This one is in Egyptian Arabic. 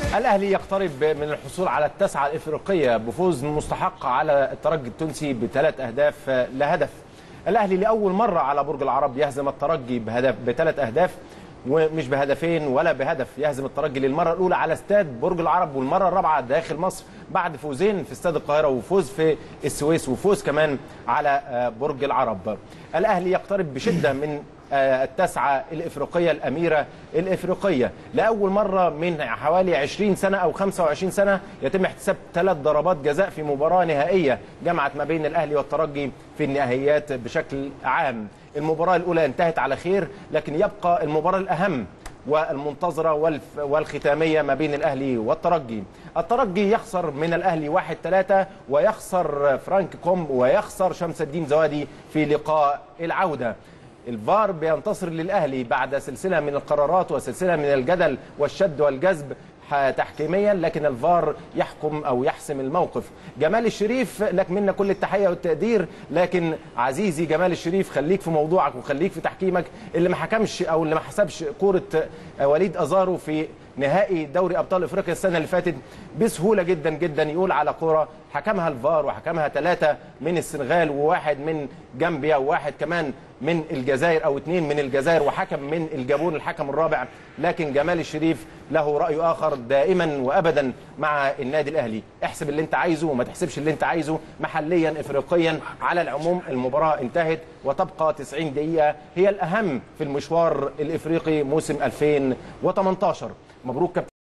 الاهلي يقترب من الحصول على التسعه الافريقيه بفوز مستحق على الترجي التونسي بثلاث اهداف لا هدف الاهلي لاول مره على برج العرب يهزم الترجي بهدف بثلاث اهداف ومش بهدفين ولا بهدف يهزم الترجي للمره الاولى على استاد برج العرب والمره الرابعه داخل مصر بعد فوزين في استاد القاهره وفوز في السويس وفوز كمان على برج العرب الاهلي يقترب بشده من التسعة الإفريقية الأميرة الإفريقية لأول مرة من حوالي 20 سنة أو 25 سنة يتم احتساب ثلاث ضربات جزاء في مباراة نهائية جمعت ما بين الأهلي والترجي في النهائيات بشكل عام المباراة الأولى انتهت على خير لكن يبقى المباراة الأهم والمنتظرة والختامية ما بين الأهلي والترجي الترجي يخسر من الأهلي 1-3 ويخسر فرانك كوم ويخسر شمس الدين زوادي في لقاء العودة الفار بينتصر للاهلي بعد سلسله من القرارات وسلسله من الجدل والشد والجذب تحكيميا لكن الفار يحكم او يحسم الموقف جمال الشريف لك منا كل التحيه والتقدير لكن عزيزي جمال الشريف خليك في موضوعك وخليك في تحكيمك اللي ما حكمش او اللي ما حسبش كوره وليد ازارو في نهائي دوري ابطال افريقيا السنه اللي فاتت بسهوله جدا جدا يقول على كوره حكمها الفار وحكمها ثلاثه من السنغال وواحد من جامبيا وواحد كمان من الجزائر او اثنين من الجزائر وحكم من الجابون الحكم الرابع لكن جمال الشريف له راي اخر دائما وابدا مع النادي الاهلي احسب اللي انت عايزه وما تحسبش اللي انت عايزه محليا افريقيا على العموم المباراه انتهت وتبقى 90 دقيقه هي الاهم في المشوار الافريقي موسم 2018 مبروك كابتن